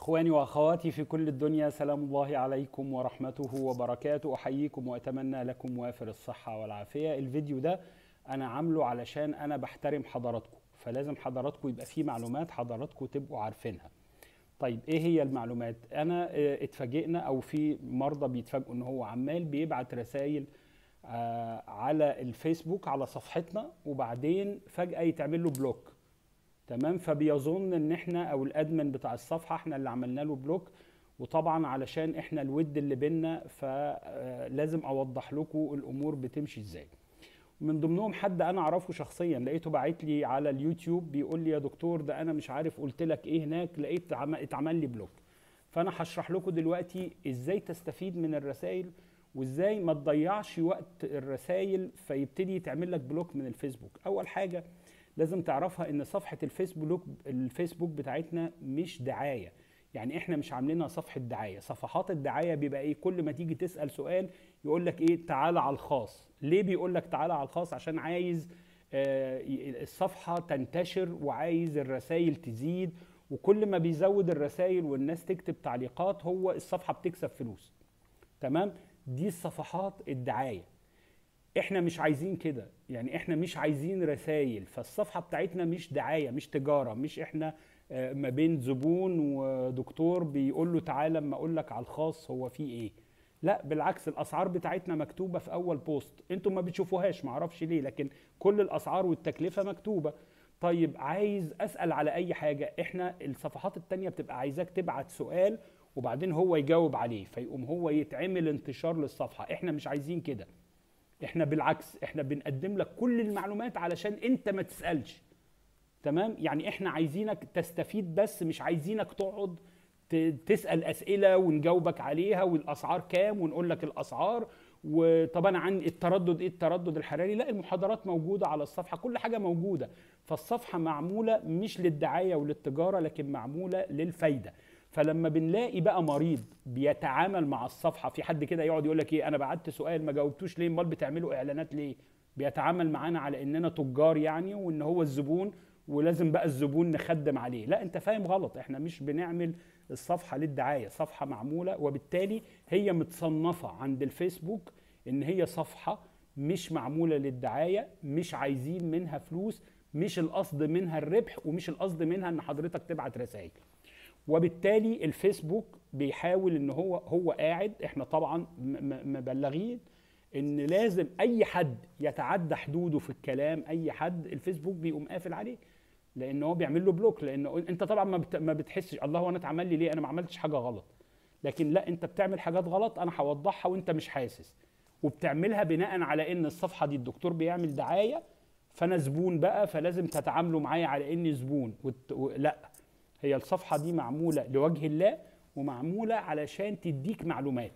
اخواني واخواتي في كل الدنيا سلام الله عليكم ورحمته وبركاته احييكم واتمنى لكم وافر الصحه والعافيه الفيديو ده انا عامله علشان انا بحترم حضراتكم فلازم حضراتكم يبقى فيه معلومات حضراتكم تبقوا عارفينها طيب ايه هي المعلومات انا اه، اتفاجئنا او في مرضى بيتفاجئوا ان هو عمال بيبعت رسائل آه على الفيسبوك على صفحتنا وبعدين فجاه يتعمل له بلوك تمام فبيظن ان احنا او الادمن بتاع الصفحه احنا اللي عملنا له بلوك وطبعا علشان احنا الود اللي بينا فلازم اوضح لكم الامور بتمشي ازاي من ضمنهم حد انا اعرفه شخصيا لقيته باعت لي على اليوتيوب بيقول لي يا دكتور ده انا مش عارف قلت لك ايه هناك لقيت عم- اتعمل لي بلوك فانا هشرح لكم دلوقتي ازاي تستفيد من الرسائل وازاي ما تضيعش وقت الرسائل فيبتدي يتعمل لك بلوك من الفيسبوك اول حاجه لازم تعرفها ان صفحه الفيسبوك الفيسبوك بتاعتنا مش دعايه يعني احنا مش عاملينها صفحه دعايه صفحات الدعايه بيبقى ايه كل ما تيجي تسال سؤال يقول لك ايه تعالى على الخاص ليه بيقول لك تعالى على الخاص عشان عايز آه، ي- الصفحه تنتشر وعايز الرسائل تزيد وكل ما بيزود الرسائل والناس تكتب تعليقات هو الصفحه بتكسب فلوس تمام دي الصفحات الدعايه احنا مش عايزين كده يعني احنا مش عايزين رسائل فالصفحه بتاعتنا مش دعايه مش تجاره مش احنا آه، ما بين زبون ودكتور بيقول له تعالى اما اقول لك على الخاص هو فيه ايه لا بالعكس الاسعار بتاعتنا مكتوبه في اول بوست انتم ما بتشوفوهاش معرفش ليه لكن كل الاسعار والتكلفه مكتوبه طيب عايز اسال على اي حاجه احنا الصفحات التانية بتبقى عايزاك تبعت سؤال وبعدين هو يجاوب عليه فيقوم هو يتعمل انتشار للصفحه احنا مش عايزين كده احنا بالعكس احنا بنقدم لك كل المعلومات علشان انت ما تسالش تمام يعني احنا عايزينك تستفيد بس مش عايزينك تقعد ت- تسال اسئله ونجاوبك عليها والاسعار كام ونقول لك الاسعار وطبعا عن التردد ايه التردد الحراري لا المحاضرات موجوده على الصفحه كل حاجه موجوده فالصفحه معموله مش للدعايه وللتجاره لكن معموله للفايده فلما بنلاقي بقى مريض بيتعامل مع الصفحه في حد كده يقعد يقول لك ايه انا بعت سؤال ما جاوبتوش ليه امال بتعملوا اعلانات ليه بيتعامل معانا على اننا تجار يعني وان هو الزبون ولازم بقى الزبون نخدم عليه لا انت فاهم غلط احنا مش بنعمل الصفحه للدعايه صفحه معموله وبالتالي هي متصنفه عند الفيسبوك ان هي صفحه مش معموله للدعايه مش عايزين منها فلوس مش القصد منها الربح ومش القصد منها ان حضرتك تبعت رسائل وبالتالي الفيسبوك بيحاول ان هو هو قاعد احنا طبعا م- م- مبلغين ان لازم اي حد يتعدى حدوده في الكلام اي حد الفيسبوك بيقوم قافل عليه لان هو بيعمل له بلوك لانه انت طبعا ما بت- ما بتحسش الله هو انا اتعمل لي ليه انا ما عملتش حاجه غلط لكن لا انت بتعمل حاجات غلط انا هوضحها وانت مش حاسس وبتعملها بناء على ان الصفحه دي الدكتور بيعمل دعايه فانا زبون بقى فلازم تتعاملوا معايا على اني زبون وت... و... لا هي الصفحه دي معموله لوجه الله ومعموله علشان تديك معلومات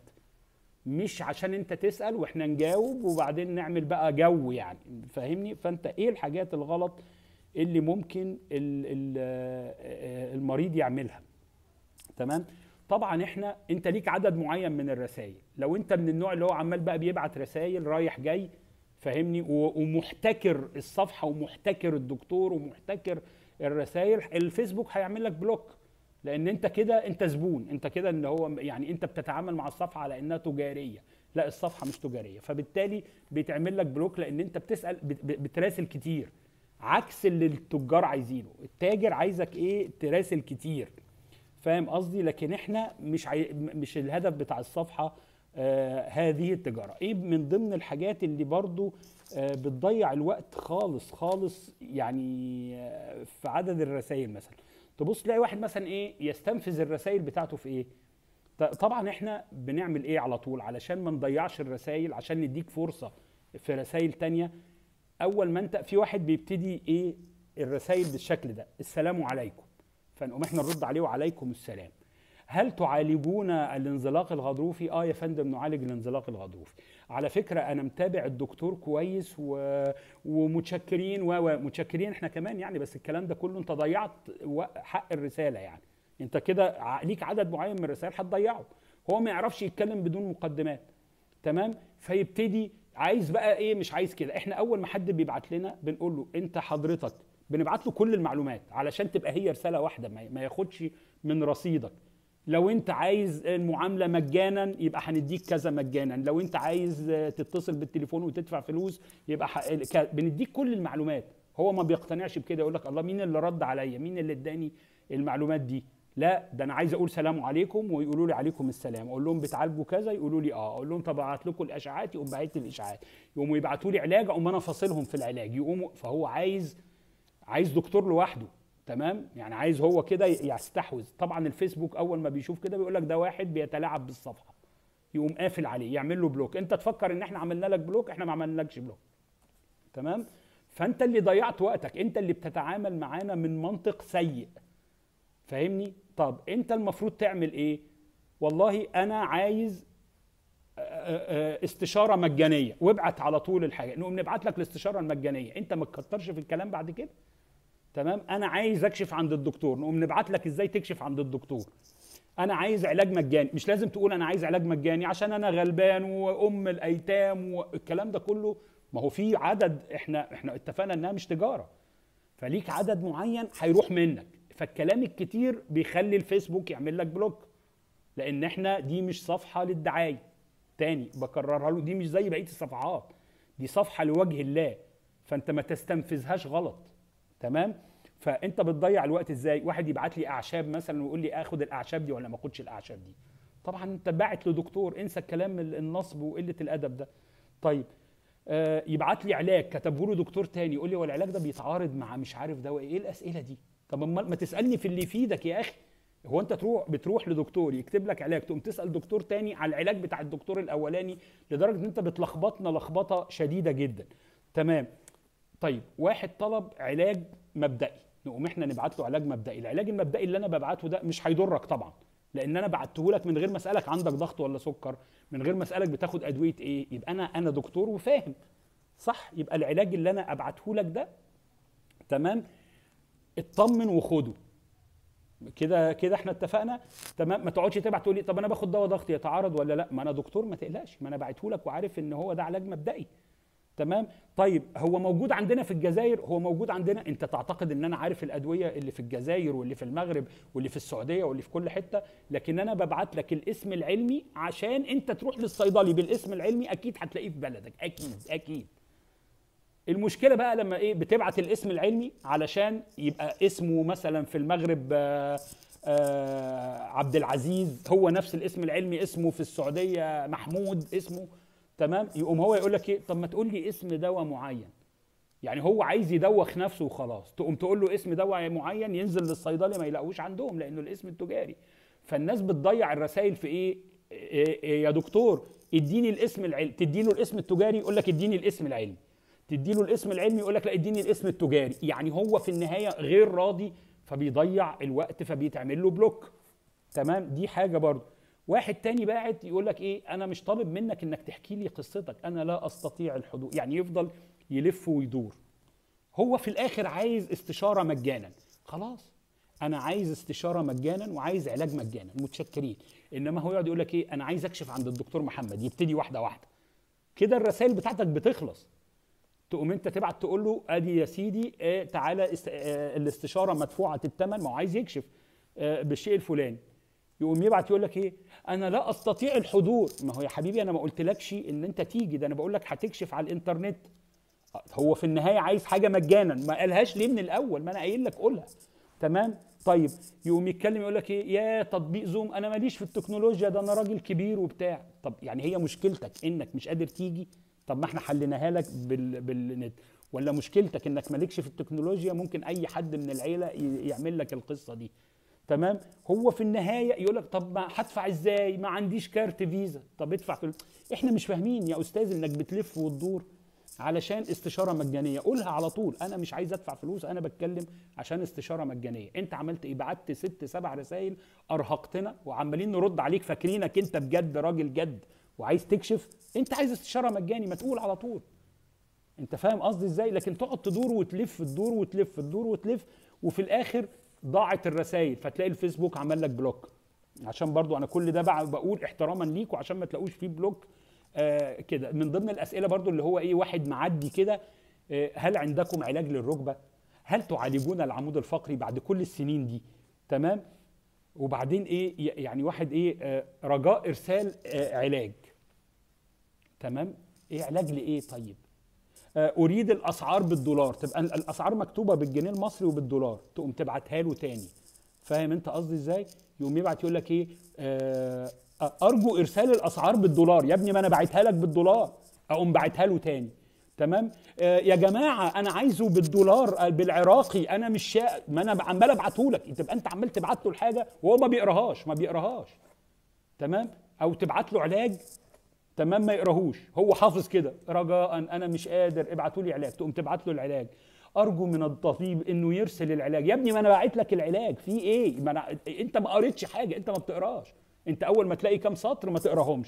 مش عشان انت تسال واحنا نجاوب وبعدين نعمل بقى جو يعني فاهمني فانت ايه الحاجات الغلط اللي ممكن ال- ال- آه، المريض يعملها تمام طبعا احنا انت ليك عدد معين من الرسائل لو انت من النوع اللي هو عمال بقى بيبعت رسائل رايح جاي فاهمني و- ومحتكر الصفحه ومحتكر الدكتور ومحتكر الرسائل الفيسبوك هيعمل لك بلوك لان انت كده انت زبون انت كده ان هو يعني انت بتتعامل مع الصفحه على انها تجاريه لا الصفحه مش تجاريه فبالتالي بيتعمل لك بلوك لان انت بتسال بت- بت- بتراسل كتير عكس اللي التجار عايزينه التاجر عايزك ايه تراسل كتير فاهم قصدي لكن احنا مش عاي... م- مش الهدف بتاع الصفحه آه هذه التجاره ايه من ضمن الحاجات اللي برضو آه بتضيع الوقت خالص خالص يعني آه في عدد الرسائل مثلا تبص تلاقي واحد مثلا ايه يستنفذ الرسائل بتاعته في ايه ط- طبعا احنا بنعمل ايه على طول علشان ما نضيعش الرسائل عشان نديك فرصه في رسائل تانية اول ما انت في واحد بيبتدي ايه الرسائل بالشكل ده السلام عليكم فنقوم احنا نرد عليه وعليكم السلام هل تعالجون الانزلاق الغضروفي اه يا فندم نعالج الانزلاق الغضروفي على فكره انا متابع الدكتور كويس و... ومتشكرين و... ومتشكرين احنا كمان يعني بس الكلام ده كله انت ضيعت و- حق الرساله يعني انت كده ع- ليك عدد معين من الرسائل هتضيعه هو ما يعرفش يتكلم بدون مقدمات تمام فيبتدي عايز بقى ايه مش عايز كده احنا اول ما حد بيبعت لنا بنقول له انت حضرتك بنبعت له كل المعلومات علشان تبقى هي رساله واحده ما ما ياخدش من رصيدك لو انت عايز المعامله مجانا يبقى هنديك كذا مجانا لو انت عايز تتصل بالتليفون وتدفع فلوس يبقى ح... ك- بنديك كل المعلومات هو ما بيقتنعش بكده يقول لك الله مين اللي رد عليا مين اللي اداني المعلومات دي لا ده انا عايز اقول سلام عليكم ويقولوا لي عليكم السلام اقول لهم بتعالجوا كذا يقولوا لي اه اقول لهم طب ابعت لكم الاشعاعات يقوم باعت لي الاشعاعات يقوموا يبعتوا لي علاج اقوم انا فاصلهم في العلاج يقوموا فهو عايز عايز دكتور لوحده تمام يعني عايز هو كده يستحوذ طبعا الفيسبوك اول ما بيشوف كده بيقول لك ده واحد بيتلاعب بالصفحه يقوم قافل عليه يعمل له بلوك انت تفكر ان احنا عملنا لك بلوك احنا ما عملناكش بلوك تمام فانت اللي ضيعت وقتك انت اللي بتتعامل معانا من منطق سيء فاهمني طب انت المفروض تعمل ايه والله انا عايز آه، آه، استشاره مجانيه وابعت على طول الحاجه نقوم نبعت لك الاستشاره المجانيه انت ما تكترش في الكلام بعد كده تمام انا عايز اكشف عند الدكتور نقوم نبعت لك ازاي تكشف عند الدكتور انا عايز علاج مجاني مش لازم تقول انا عايز علاج مجاني عشان انا غلبان وام الايتام والكلام ده كله ما هو في عدد احنا احنا اتفقنا انها مش تجاره فليك عدد معين هيروح منك فالكلام الكتير بيخلي الفيسبوك يعمل لك بلوك لان احنا دي مش صفحه للدعايه تاني بكررها له دي مش زي بقيه الصفحات دي صفحه لوجه الله فانت ما تستنفذهاش غلط تمام فانت بتضيع الوقت ازاي واحد يبعت لي اعشاب مثلا ويقول لي اخد الاعشاب دي ولا ما اخدش الاعشاب دي طبعا انت باعت لدكتور انسى الكلام النصب وقله الادب ده طيب آه يبعت لي علاج كتبه له دكتور تاني يقول لي هو العلاج ده بيتعارض مع مش عارف دواء ايه الاسئله دي طب امال ما تسالني في اللي يفيدك يا اخي هو انت تروح بتروح لدكتور يكتب لك علاج تقوم تسال دكتور تاني على العلاج بتاع الدكتور الاولاني لدرجه ان انت بتلخبطنا لخبطه شديده جدا تمام طيب واحد طلب علاج مبدئي نقوم احنا نبعت له علاج مبدئي العلاج المبدئي اللي انا ببعته ده مش هيضرك طبعا لان انا بعته لك من غير ما اسالك عندك ضغط ولا سكر من غير ما اسالك بتاخد ادويه ايه يبقى انا انا دكتور وفاهم صح يبقى العلاج اللي انا ابعته لك ده تمام اطمن وخده كده كده احنا اتفقنا تمام ما تقعدش تبعت تقول لي طب انا باخد دواء ضغط يتعارض ولا لا ما انا دكتور ما تقلقش ما انا باعته لك وعارف ان هو ده علاج مبدئي تمام طيب هو موجود عندنا في الجزائر هو موجود عندنا انت تعتقد ان انا عارف الادويه اللي في الجزائر واللي في المغرب واللي في السعوديه واللي في كل حته لكن انا ببعت لك الاسم العلمي عشان انت تروح للصيدلي بالاسم العلمي اكيد هتلاقيه في بلدك اكيد اكيد المشكله بقى لما ايه بتبعت الاسم العلمي علشان يبقى اسمه مثلا في المغرب آه آه عبد العزيز هو نفس الاسم العلمي اسمه في السعوديه محمود اسمه تمام يقوم هو يقول لك ايه طب ما تقول لي اسم دواء معين يعني هو عايز يدوخ نفسه وخلاص تقوم تقول له اسم دواء معين ينزل للصيدلي ما يلاقوش عندهم لانه الاسم التجاري فالناس بتضيع الرسائل في ايه, إيه, إيه يا دكتور اديني الاسم العلمي تديله الاسم التجاري يقول لك اديني الاسم العلمي تديله الاسم العلمي يقول لك لا اديني الاسم التجاري يعني هو في النهايه غير راضي فبيضيع الوقت فبيتعمل له بلوك تمام دي حاجه برضه واحد تاني باعت يقول لك ايه انا مش طالب منك انك تحكي لي قصتك انا لا استطيع الحضور يعني يفضل يلف ويدور هو في الاخر عايز استشاره مجانا خلاص انا عايز استشاره مجانا وعايز علاج مجانا متشكرين انما هو يقعد يقول لك ايه انا عايز اكشف عند الدكتور محمد يبتدي واحده واحده كده الرسائل بتاعتك بتخلص تقوم انت تبعت تقول له ادي يا سيدي اه تعالى است... اه الاستشاره مدفوعه الثمن ما هو عايز يكشف اه بالشيء الفلاني يقوم يبعت يقول لك ايه انا لا استطيع الحضور ما هو يا حبيبي انا ما قلتلكش ان انت تيجي ده انا بقول لك هتكشف على الانترنت هو في النهايه عايز حاجه مجانا ما قالهاش ليه من الاول ما انا قايل لك قولها تمام طيب يقوم يتكلم يقول لك ايه يا تطبيق زوم انا ماليش في التكنولوجيا ده انا راجل كبير وبتاع طب يعني هي مشكلتك انك مش قادر تيجي طب ما احنا حليناها لك بال... بالنت ولا مشكلتك انك مالكش في التكنولوجيا ممكن اي حد من العيله يعمل لك القصه دي تمام هو في النهايه يقول لك طب ما هدفع ازاي ما عنديش كارت فيزا طب ادفع في احنا مش فاهمين يا استاذ انك بتلف وتدور علشان استشاره مجانيه قولها على طول انا مش عايز ادفع فلوس انا بتكلم عشان استشاره مجانيه انت عملت ايه بعت ست سبع رسائل ارهقتنا وعمالين نرد عليك فاكرينك انت بجد راجل جد وعايز تكشف انت عايز استشاره مجاني ما تقول على طول انت فاهم قصدي ازاي لكن تقعد تدور وتلف تدور وتلف تدور وتلف وفي الاخر ضاعت الرسائل فتلاقي الفيسبوك عمل لك بلوك عشان برضو انا كل ده بقول احتراما ليك وعشان ما تلاقوش فيه بلوك آه كده من ضمن الاسئله برضو اللي هو ايه واحد معدي كده آه هل عندكم علاج للركبه هل تعالجون العمود الفقري بعد كل السنين دي تمام وبعدين ايه ي- يعني واحد ايه آه، رجاء ارسال آه، علاج تمام ايه علاج لايه طيب آه، اريد الاسعار بالدولار تبقى ال- الاسعار مكتوبه بالجنيه المصري وبالدولار تقوم تبعتها له تاني فاهم انت قصدي ازاي يقوم يبعت يقول لك ايه آه، ارجو ارسال الاسعار بالدولار يا ابني ما انا باعتها لك بالدولار اقوم باعتها له تاني تمام آه، يا جماعه انا عايزه بالدولار آه، بالعراقي انا مش شا... ما انا عمال ابعته لك تبقى انت عمال تبعت له الحاجه وهو ما بيقراهاش ما بيقراهاش تمام او تبعت له علاج تمام ما يقراهوش هو حافظ كده رجاء انا مش قادر ابعتوا لي علاج تقوم تبعت له العلاج ارجو من الطبيب انه يرسل العلاج يا ابني ما انا باعت لك العلاج في ايه ما أنا... انت ما قريتش حاجه انت ما بتقراش انت اول ما تلاقي كام سطر ما تقراهمش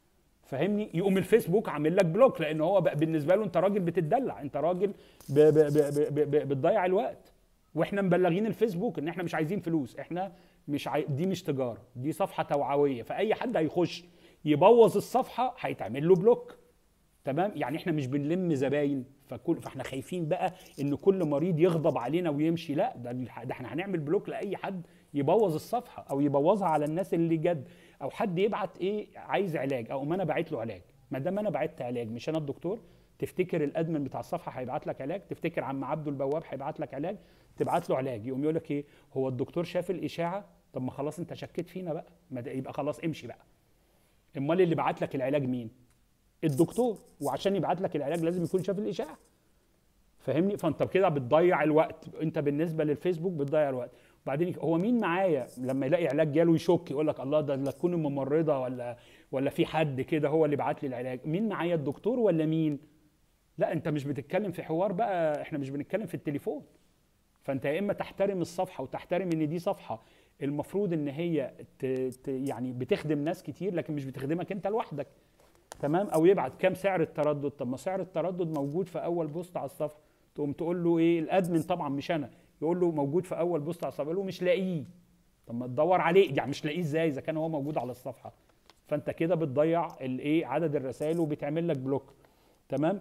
فاهمني يقوم الفيسبوك عامل لك بلوك لان هو بقى بالنسبه له انت راجل بتدلع انت راجل ب... ب... ب... ب... ب... بتضيع الوقت واحنا مبلغين الفيسبوك ان احنا مش عايزين فلوس احنا مش عاي... دي مش تجاره دي صفحه توعويه فاي حد هيخش يبوظ الصفحه هيتعمل له بلوك تمام يعني احنا مش بنلم زباين فكل فاحنا خايفين بقى ان كل مريض يغضب علينا ويمشي لا ده ده احنا هنعمل بلوك لاي حد يبوظ الصفحه او يبوظها على الناس اللي جد او حد يبعت ايه عايز علاج او ما انا باعت له علاج ما دام انا بعت علاج مش انا الدكتور تفتكر الادمن بتاع الصفحه هيبعت لك علاج تفتكر عم عبده البواب هيبعت لك علاج تبعت له علاج يقوم يقول لك ايه هو الدكتور شاف الاشاعه طب ما خلاص انت شكيت فينا بقى ما ده يبقى خلاص امشي بقى امال اللي بعت لك العلاج مين الدكتور وعشان يبعت لك العلاج لازم يكون شاف الاشاعه فاهمني فانت كده بتضيع الوقت انت بالنسبه للفيسبوك بتضيع الوقت وبعدين هو مين معايا لما يلاقي علاج جاله يشك يقول لك الله ده لا تكون الممرضه ولا ولا في حد كده هو اللي بعت لي العلاج مين معايا الدكتور ولا مين لا انت مش بتتكلم في حوار بقى احنا مش بنتكلم في التليفون فانت يا اما تحترم الصفحه وتحترم ان دي صفحه المفروض ان هي ت... ت... يعني بتخدم ناس كتير لكن مش بتخدمك انت لوحدك تمام او يبعت كام سعر التردد طب ما سعر التردد موجود في اول بوست على الصفحه تقوم تقول له ايه الادمن طبعا مش انا يقول له موجود في اول بوست على الصفحه يقول له مش لاقيه طب ما تدور عليه يعني مش لاقيه ازاي اذا كان هو موجود على الصفحه فانت كده بتضيع الايه عدد الرسائل وبتعمل لك بلوك تمام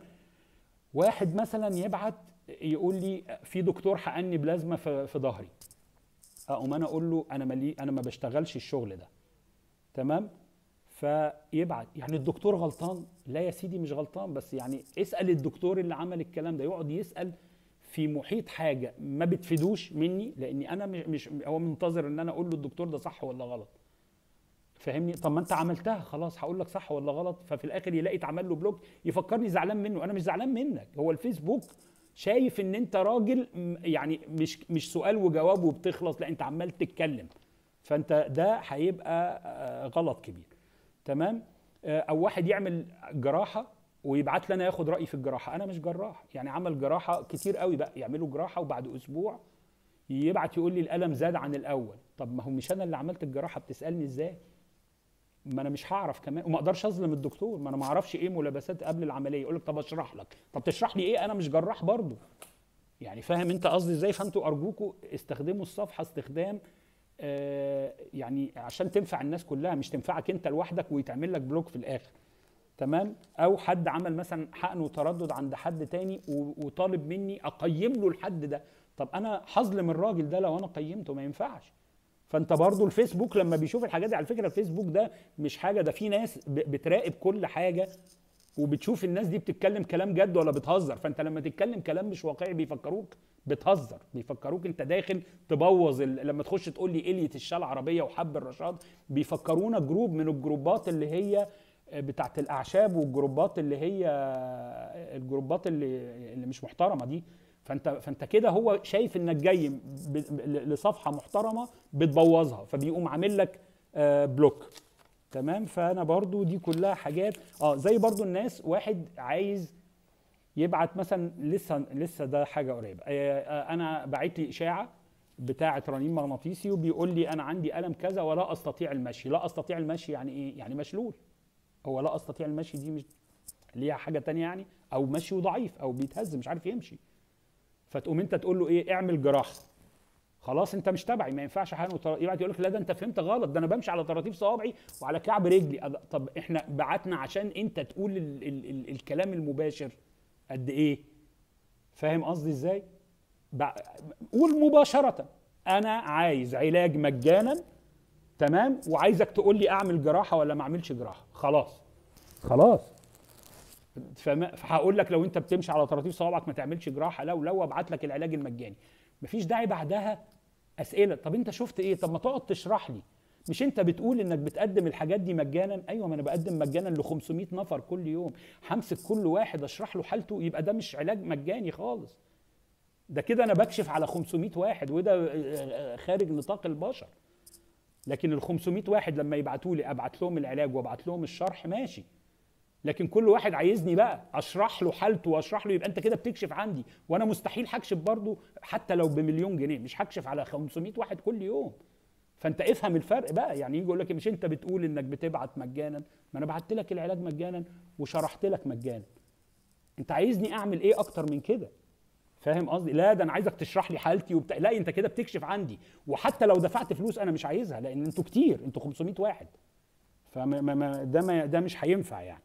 واحد مثلا يبعت يقول لي في دكتور حقني بلازمه في في ظهري اقوم انا اقول له انا ملي انا ما بشتغلش الشغل ده تمام فيبعت يعني الدكتور غلطان لا يا سيدي مش غلطان بس يعني اسال الدكتور اللي عمل الكلام ده يقعد يسال في محيط حاجه ما بتفيدوش مني لاني انا مش, مش هو منتظر ان انا اقول له الدكتور ده صح ولا غلط فاهمني طب ما انت عملتها خلاص هقول لك صح ولا غلط ففي الاخر يلاقي اتعمل له بلوك يفكرني زعلان منه انا مش زعلان منك هو الفيسبوك شايف ان انت راجل يعني مش مش سؤال وجواب وبتخلص لا انت عمال تتكلم فانت ده هيبقى غلط كبير تمام او واحد يعمل جراحه ويبعت لي انا ياخد رايي في الجراحه انا مش جراح يعني عمل جراحه كتير قوي بقى يعملوا جراحه وبعد اسبوع يبعت يقول لي الالم زاد عن الاول طب ما هو مش انا اللي عملت الجراحه بتسالني ازاي ما انا مش هعرف كمان وما اقدرش اظلم الدكتور ما انا ما اعرفش ايه ملابسات قبل العمليه يقول لك طب اشرح لك طب تشرح لي ايه انا مش جراح برضه يعني فاهم انت قصدي ازاي فانتوا ارجوكوا استخدموا الصفحه استخدام آه يعني عشان تنفع الناس كلها مش تنفعك انت لوحدك ويتعمل لك بلوك في الاخر تمام او حد عمل مثلا حقن وتردد عند حد تاني وطالب مني اقيم له الحد ده طب انا هظلم الراجل ده لو انا قيمته ما ينفعش فانت برضو الفيسبوك لما بيشوف الحاجات دي على فكره الفيسبوك ده مش حاجه ده في ناس بتراقب كل حاجه وبتشوف الناس دي بتتكلم كلام جد ولا بتهزر فانت لما تتكلم كلام مش واقعي بيفكروك بتهزر بيفكروك انت داخل تبوظ لما تخش تقول لي اليه الشال العربيه وحب الرشاد بيفكرونا جروب من الجروبات اللي هي بتاعت الاعشاب والجروبات اللي هي الجروبات اللي اللي مش محترمه دي فانت فانت كده هو شايف انك جاي لصفحه محترمه بتبوظها فبيقوم عامل لك بلوك تمام فانا برضو دي كلها حاجات اه زي برضو الناس واحد عايز يبعت مثلا لسه لسه ده حاجه قريبه انا بعت لي اشاعه بتاعه رنين مغناطيسي وبيقول لي انا عندي الم كذا ولا استطيع المشي لا استطيع المشي يعني ايه يعني مشلول هو لا استطيع المشي دي مش ليها حاجه تانية يعني او مشي ضعيف او بيتهز مش عارف يمشي فتقوم انت تقول له ايه اعمل جراحه خلاص انت مش تبعي ما ينفعش حاجه يبعت يقول لك لا ده انت فهمت غلط ده انا بمشي على طراطيف صوابعي وعلى كعب رجلي طب احنا بعتنا عشان انت تقول ال ال ال الكلام المباشر قد ايه فاهم قصدي ازاي قول مباشره انا عايز علاج مجانا تمام وعايزك تقول لي اعمل جراحه ولا ما اعملش جراحه خلاص خلاص فما- فهقول لك لو انت بتمشي على طراطيف صوابعك ما تعملش جراحه لو لو ابعت لك العلاج المجاني مفيش داعي بعدها اسئله طب انت شفت ايه طب ما تقعد تشرح لي مش انت بتقول انك بتقدم الحاجات دي مجانا ايوه ما انا بقدم مجانا ل 500 نفر كل يوم همسك كل واحد اشرح له حالته يبقى ده مش علاج مجاني خالص ده كده انا بكشف على 500 واحد وده آه، آه، خارج نطاق البشر لكن ال 500 واحد لما يبعتوا لي ابعت لهم العلاج وابعت لهم الشرح ماشي لكن كل واحد عايزني بقى اشرح له حالته واشرح له يبقى انت كده بتكشف عندي وانا مستحيل هكشف برضه حتى لو بمليون جنيه مش هكشف على 500 واحد كل يوم فانت افهم الفرق بقى يعني يجي يقول لك مش انت بتقول انك بتبعت مجانا ما انا بعت لك العلاج مجانا وشرحت لك مجانا انت عايزني اعمل ايه اكتر من كده فاهم قصدي لا ده انا عايزك تشرح لي حالتي وبتاع لا انت كده بتكشف عندي وحتى لو دفعت فلوس انا مش عايزها لان انتوا كتير انتوا 500 واحد فما ما ما ده ما ده مش هينفع يعني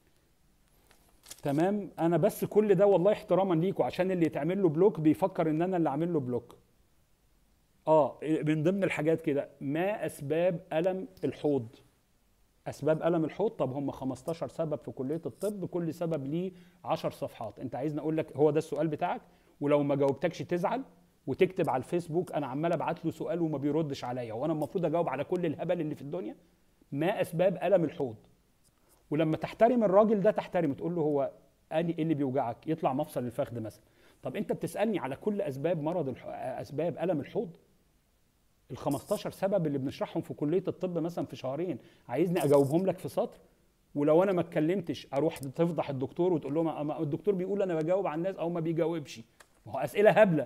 تمام انا بس كل ده والله احتراما ليكوا عشان اللي يتعمل له بلوك بيفكر ان انا اللي عامل له بلوك اه من ضمن الحاجات كده ما اسباب الم الحوض اسباب الم الحوض طب هم 15 سبب في كليه الطب كل سبب ليه 10 صفحات انت عايزني اقول لك هو ده السؤال بتاعك ولو ما جاوبتكش تزعل وتكتب على الفيسبوك انا عمال ابعت له سؤال وما بيردش عليا وانا المفروض اجاوب على كل الهبل اللي في الدنيا ما اسباب الم الحوض ولما تحترم الراجل ده تحترمه تقول له هو اني ايه اللي بيوجعك يطلع مفصل الفخذ مثلا طب انت بتسالني على كل اسباب مرض الح... اسباب الم الحوض ال 15 سبب اللي بنشرحهم في كليه الطب مثلا في شهرين عايزني اجاوبهم لك في سطر ولو انا ما اتكلمتش اروح تفضح الدكتور وتقول لهم أما الدكتور بيقول انا بجاوب على الناس او ما بيجاوبش ما هو اسئله هبله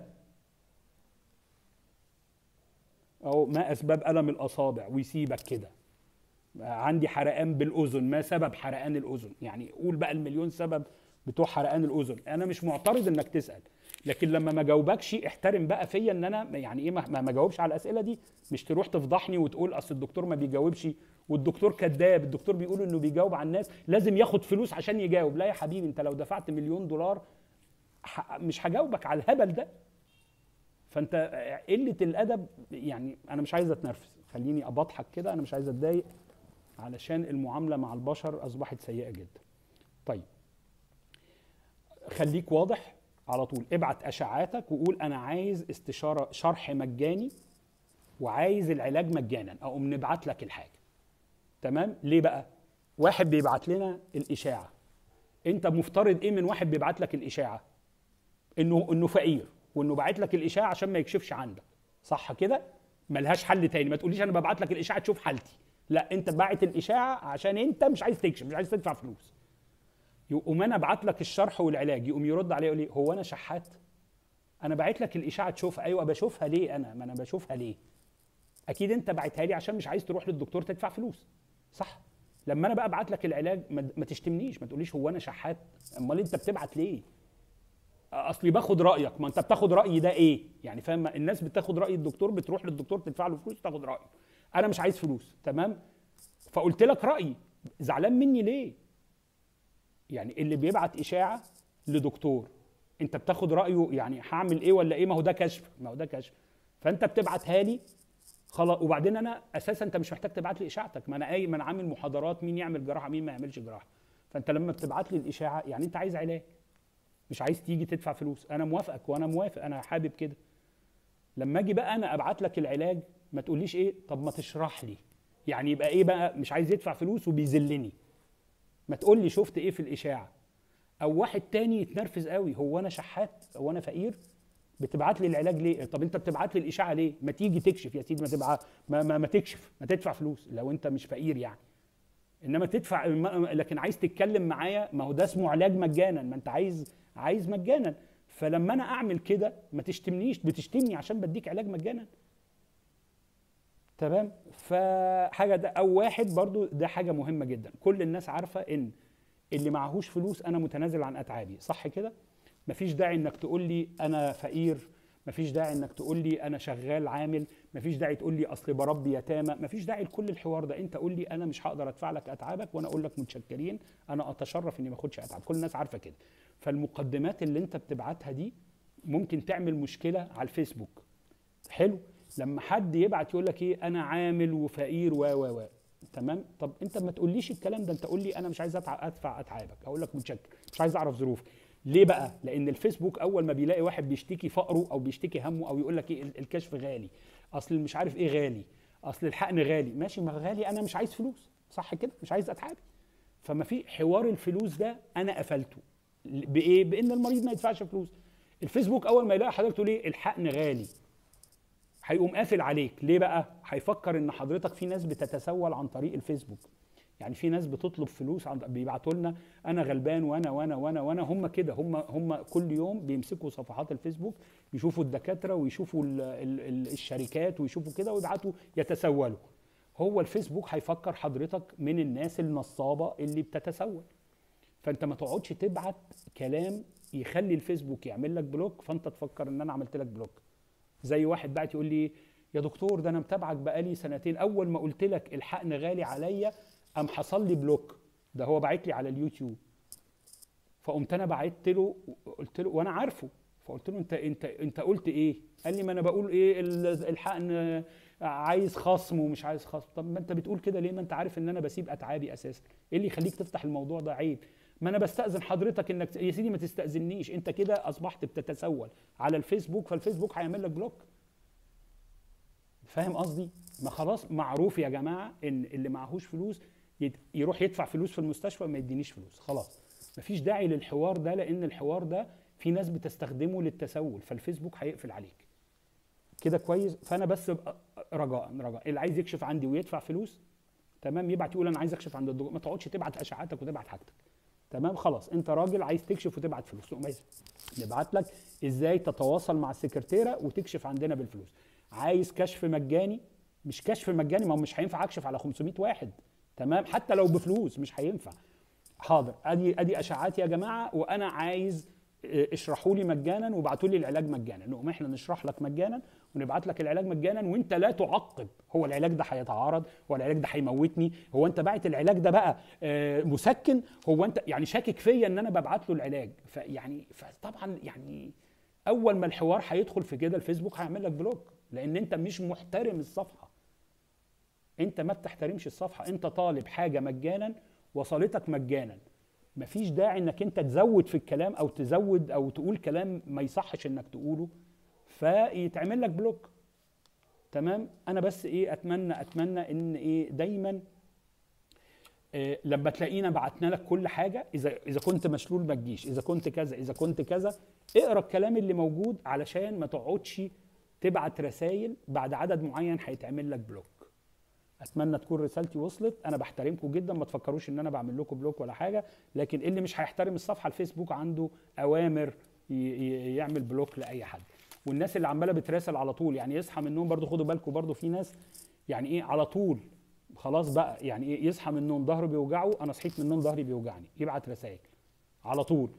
او ما اسباب الم الاصابع ويسيبك كده عندي حرقان بالاذن ما سبب حرقان الاذن يعني قول بقى المليون سبب بتوع حرقان الاذن انا مش معترض انك تسال لكن لما ما جاوبكش احترم بقى فيا ان انا يعني ايه ما ما جاوبش على الاسئله دي مش تروح تفضحني وتقول اصل الدكتور ما بيجاوبش والدكتور كذاب الدكتور بيقول انه بيجاوب على الناس لازم ياخد فلوس عشان يجاوب لا يا حبيبي انت لو دفعت مليون دولار ح- مش هجاوبك على الهبل ده فانت قله الادب يعني انا مش عايز اتنرفز خليني ابضحك كده انا مش عايز اتضايق علشان المعامله مع البشر اصبحت سيئه جدا طيب خليك واضح على طول ابعت اشعاعاتك وقول انا عايز استشاره شرح مجاني وعايز العلاج مجانا اقوم نبعت لك الحاجه تمام ليه بقى واحد بيبعت لنا الاشاعه انت مفترض ايه من واحد بيبعت لك الاشاعه انه انه فقير وانه باعت لك الاشاعه عشان ما يكشفش عندك صح كده ملهاش حل تاني ما تقوليش انا ببعت لك الاشاعه تشوف حالتي لا انت باعت الاشاعه عشان انت مش عايز تكشف مش عايز تدفع فلوس يقوم انا ابعت لك الشرح والعلاج يقوم يرد عليه يقول لي هو انا شحات انا باعت لك الاشاعه تشوفها ايوه بشوفها ليه انا ما انا بشوفها ليه اكيد انت باعتها لي عشان مش عايز تروح للدكتور تدفع فلوس صح لما انا بقى ابعت لك العلاج ما ما تشتمنيش ما تقوليش هو انا شحات امال انت بتبعت ليه اصلي باخد رايك ما انت بتاخد رايي ده ايه يعني فاهم الناس بتاخد راي الدكتور بتروح للدكتور تدفع له فلوس تاخد رايه انا مش عايز فلوس تمام فقلت لك رايي زعلان مني ليه يعني اللي بيبعت اشاعه لدكتور انت بتاخد رايه يعني هعمل ايه ولا ايه ما هو ده كشف ما هو ده كشف فانت بتبعتها لي خلاص وبعدين انا اساسا انت مش محتاج تبعت لي اشاعتك ما انا اي ما انا عامل محاضرات مين يعمل جراحه مين ما يعملش جراحه فانت لما بتبعت لي الاشاعه يعني انت عايز علاج مش عايز تيجي تدفع فلوس انا موافقك وانا موافق انا حابب كده لما اجي بقى انا ابعت لك العلاج ما تقوليش ايه طب ما تشرح لي يعني يبقى ايه بقى مش عايز يدفع فلوس وبيذلني ما تقول لي شفت ايه في الاشاعه او واحد تاني يتنرفز قوي هو انا شحات هو انا فقير بتبعت لي العلاج ليه طب انت بتبعت لي الاشاعه ليه ما تيجي تكشف يا سيدي ما تبعت ما, ما, ما تكشف ما تدفع فلوس لو انت مش فقير يعني انما تدفع لكن عايز تتكلم معايا ما هو ده اسمه علاج مجانا ما انت عايز عايز مجانا فلما انا اعمل كده ما تشتمنيش بتشتمني عشان بديك علاج مجانا تمام فحاجه ده او واحد برضو ده حاجه مهمه جدا كل الناس عارفه ان اللي معهوش فلوس انا متنازل عن اتعابي صح كده مفيش داعي انك تقول لي انا فقير مفيش داعي انك تقول لي انا شغال عامل مفيش داعي تقول لي اصل بربي يتامى مفيش داعي لكل الحوار ده انت قول لي انا مش هقدر ادفع لك اتعابك وانا اقول لك متشكرين انا اتشرف اني ما اخدش اتعاب كل الناس عارفه كده فالمقدمات اللي انت بتبعتها دي ممكن تعمل مشكله على الفيسبوك حلو لما حد يبعت يقول لك ايه انا عامل وفقير و و و تمام طب انت ما تقوليش الكلام ده انت قول لي انا مش عايز ادفع ادفع اتعابك اقول لك متشكر مش عايز اعرف ظروفك ليه بقى لان الفيسبوك اول ما بيلاقي واحد بيشتكي فقره او بيشتكي همه او يقول لك ايه الكشف غالي اصل مش عارف ايه غالي اصل الحقن غالي ماشي ما غالي انا مش عايز فلوس صح كده مش عايز اتعاب فما في حوار الفلوس ده انا قفلته بايه بان المريض ما يدفعش فلوس الفيسبوك اول ما يلاقي حضرتك تقول ايه الحقن غالي هيقوم قافل عليك ليه بقى هيفكر ان حضرتك في ناس بتتسول عن طريق الفيسبوك يعني في ناس بتطلب فلوس عن بيبعتوا لنا انا غلبان وانا وانا وانا وانا هم كده هم هم كل يوم بيمسكوا صفحات الفيسبوك يشوفوا الدكاتره ويشوفوا ال ال ال الشركات ويشوفوا كده ويبعتوا يتسولوا هو الفيسبوك هيفكر حضرتك من الناس النصابه اللي بتتسول فانت ما تقعدش تبعت كلام يخلي الفيسبوك يعمل لك بلوك فانت تفكر ان انا عملت لك بلوك زي واحد بعت يقول لي يا دكتور ده انا متابعك بقالي سنتين اول ما قلت لك الحقن غالي عليا قام حصل لي بلوك ده هو باعت لي على اليوتيوب فقمت انا بعت له قلت له وانا عارفه فقلت له انت انت انت قلت ايه قال لي ما انا بقول ايه الحقن عايز خصم ومش عايز خصم طب ما انت بتقول كده ليه ما انت عارف ان انا بسيب اتعابي اساسا ايه اللي يخليك تفتح الموضوع ده عيب ما انا بستاذن حضرتك انك يا سيدي ما تستاذنيش انت كده اصبحت بتتسول على الفيسبوك فالفيسبوك هيعمل لك بلوك فاهم قصدي ما خلاص معروف يا جماعه ان اللي معهوش فلوس يروح يدفع فلوس في المستشفى ما يدينيش فلوس خلاص مفيش داعي للحوار ده لان الحوار ده في ناس بتستخدمه للتسول فالفيسبوك هيقفل عليك كده كويس فانا بس رجاء رجاء اللي عايز يكشف عندي ويدفع فلوس تمام يبعت يقول انا عايز اكشف عند الدكتور ما تقعدش تبعت اشعاعاتك وتبعت حاجتك تمام خلاص انت راجل عايز تكشف وتبعت فلوس نقوم نبعت لك ازاي تتواصل مع السكرتيره وتكشف عندنا بالفلوس عايز كشف مجاني مش كشف مجاني ما هو مش هينفع اكشف على 500 واحد تمام حتى لو بفلوس مش هينفع حاضر ادي ادي اشعات يا جماعه وانا عايز اشرحوا لي مجانا وابعتوا لي العلاج مجانا نقوم احنا نشرح لك مجانا ونبعت لك العلاج مجانا وانت لا تعقب هو العلاج ده هيتعارض هو العلاج ده هيموتني هو انت باعت العلاج ده بقى مسكن هو انت يعني شاكك فيا ان انا ببعت له العلاج فيعني فطبعا يعني اول ما الحوار هيدخل في كده الفيسبوك هيعمل لك بلوك لان انت مش محترم الصفحه انت ما بتحترمش الصفحه انت طالب حاجه مجانا وصلتك مجانا مفيش داعي انك انت تزود في الكلام او تزود او تقول كلام ما يصحش انك تقوله فيتعمل لك بلوك تمام انا بس ايه اتمنى اتمنى ان ايه دايما إيه لما تلاقينا بعتنا لك كل حاجه اذا اذا كنت مشلول ما تجيش اذا كنت كذا اذا كنت كذا اقرا الكلام اللي موجود علشان ما تقعدش تبعت رسائل بعد عدد معين هيتعمل لك بلوك اتمنى تكون رسالتي وصلت انا بحترمكم جدا ما تفكروش ان انا بعمل لكم بلوك ولا حاجه لكن اللي مش هيحترم الصفحه الفيسبوك عنده اوامر يعمل بلوك لاي حد والناس اللي عماله بتراسل على طول يعني يصحى من النوم برضو خدوا بالكم برضو في ناس يعني ايه على طول خلاص بقى يعني ايه يصحى من النوم ظهره بيوجعه انا صحيت من النوم ظهري بيوجعني يبعت رسائل على طول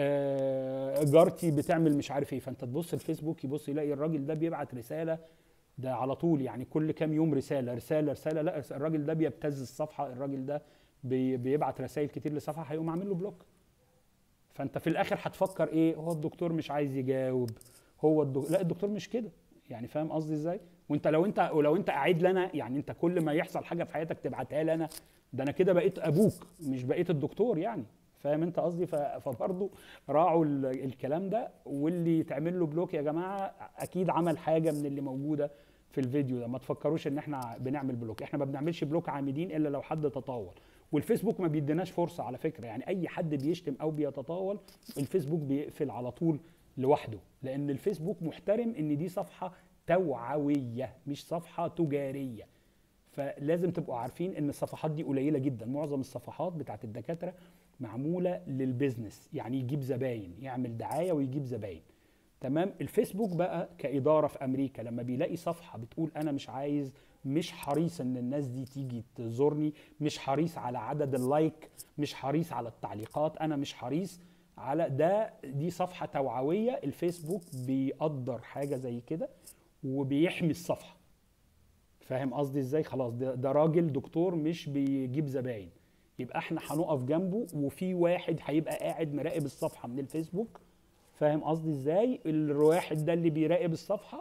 آه جارتي بتعمل مش عارف ايه فانت تبص الفيسبوك يبص يلاقي الراجل ده بيبعت رساله ده على طول يعني كل كام يوم رساله رساله رساله لا الراجل ده بيبتز الصفحه الراجل ده بي بيبعت رسائل كتير للصفحه هيقوم عامل له بلوك فانت في الاخر هتفكر ايه هو الدكتور مش عايز يجاوب هو الدكتور لا الدكتور مش كده يعني فاهم قصدي ازاي وانت لو انت ولو انت قاعد لنا يعني انت كل ما يحصل حاجه في حياتك تبعتها لي انا ده انا كده بقيت ابوك مش بقيت الدكتور يعني فاهم انت قصدي فبرضه راعوا الكلام ده واللي تعمل له بلوك يا جماعه اكيد عمل حاجه من اللي موجوده في الفيديو ده ما تفكروش ان احنا بنعمل بلوك احنا ما بنعملش بلوك عامدين الا لو حد تطاول والفيسبوك ما بيديناش فرصه على فكره يعني اي حد بيشتم او بيتطاول الفيسبوك بيقفل على طول لوحده لان الفيسبوك محترم ان دي صفحه توعويه مش صفحه تجاريه فلازم تبقوا عارفين ان الصفحات دي قليله جدا معظم الصفحات بتاعت الدكاتره معموله للبيزنس يعني يجيب زباين يعمل دعايه ويجيب زباين تمام الفيسبوك بقى كاداره في امريكا لما بيلاقي صفحه بتقول انا مش عايز مش حريص ان الناس دي تيجي تزورني مش حريص على عدد اللايك مش حريص على التعليقات انا مش حريص على ده دي صفحه توعويه الفيسبوك بيقدر حاجه زي كده وبيحمي الصفحه فاهم قصدي ازاي خلاص ده, ده راجل دكتور مش بيجيب زباين يبقى احنا هنقف جنبه وفي واحد هيبقى قاعد مراقب الصفحه من الفيسبوك فاهم قصدي ازاي الواحد ده اللي بيراقب الصفحه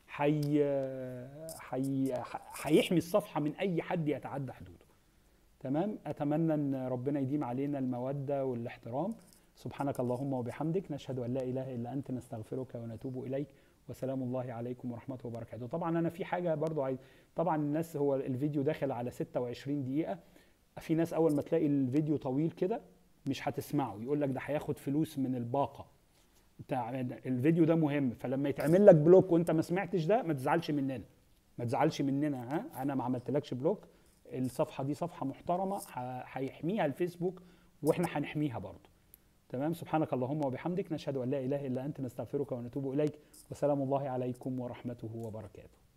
حي... حي... هيحمي الصفحه من اي حد يتعدى حدوده تمام اتمنى ان ربنا يديم علينا الموده والاحترام سبحانك اللهم وبحمدك نشهد ان لا اله الا انت نستغفرك ونتوب اليك وسلام الله عليكم ورحمته وبركاته طبعا انا في حاجه برضو عايز طبعا الناس هو الفيديو داخل على 26 دقيقه في ناس اول ما تلاقي الفيديو طويل كده مش هتسمعه يقول لك ده هياخد فلوس من الباقه بتاع الفيديو ده مهم فلما يتعمل لك بلوك وانت ما سمعتش ده ما تزعلش مننا ما تزعلش مننا ها انا ما عملتلكش بلوك الصفحه دي صفحه محترمه ه- هيحميها الفيسبوك واحنا هنحميها برضه تمام سبحانك اللهم وبحمدك نشهد ان لا اله الا انت نستغفرك ونتوب اليك وسلام الله عليكم ورحمته وبركاته